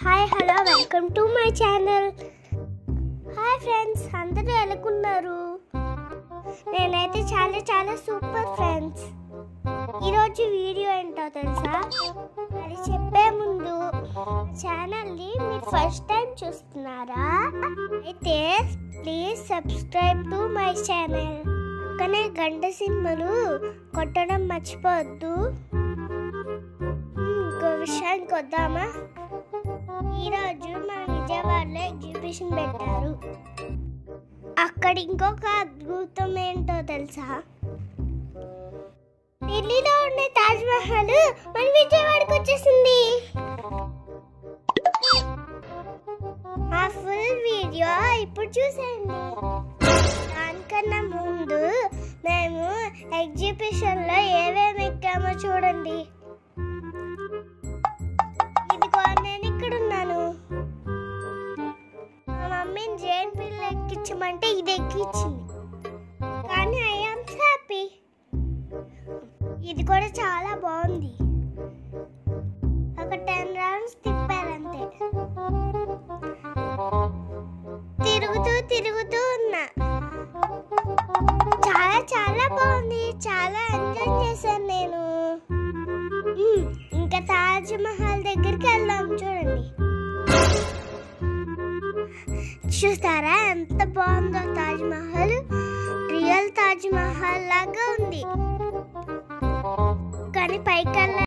hi hello welcome to my channel hi friends అందరూ ఎలాగున్నారు నేనైతే చాలా చాలా సూపర్ ఫ్రెండ్స్ ఈరోజు వీడియో ఏంటో తెలుసా అది చెప్పే ముందు ఛానల్ని మీరు ఫస్ట్ టైం చూస్తున్నారా అయితే please subscribe to my channel పక్కనే గంట సినిమాలు కొట్టడం మర్చిపోవద్దు ఇంకో విషయానికి వద్దామా ఈరోజు మన విజయవాడలో ఎగ్జిబిషన్ పెట్టారు అక్కడ ఇంకొక అద్భుతం ఏంటో తెలుసా ఢిల్లీలో ఉండే తాజ్ మహల్ మన విజయవాడకి వచ్చేసింది ఆ ఫుల్ వీడియో ఇప్పుడు చూసేయండి దానికన్నా ముందు మేము ఎగ్జిబిషన్లో ఏమేమి ఎక్కామో చూడండి ఇదిగో నేను ఇక్కడ ఉన్నాను మా మమ్మీని జైన్ పిల్ల ఎక్కించమంటే ఇది ఎక్కించింది కానీ ఐ ఆమ్ హ్యాపీ ఇది కూడా చాలా బాగుంది ఒక టెన్ రౌండ్స్ తిప్పారంతే తిరుగుతూ తిరుగుతూ ఉన్నా చాలా చాలా బాగుంది చాలా ఎంజాయ్ చేశాను నేను మ్మ్, ఇంకా తాజ్ మహల్ దగ్గరికి వెళ్దాం చూడండి చూస్తారా ఎంత బాగుందో తాజ్ మహల్ రియల్ తాజ్ మహల్ లాగా ఉంది కానీ పైకి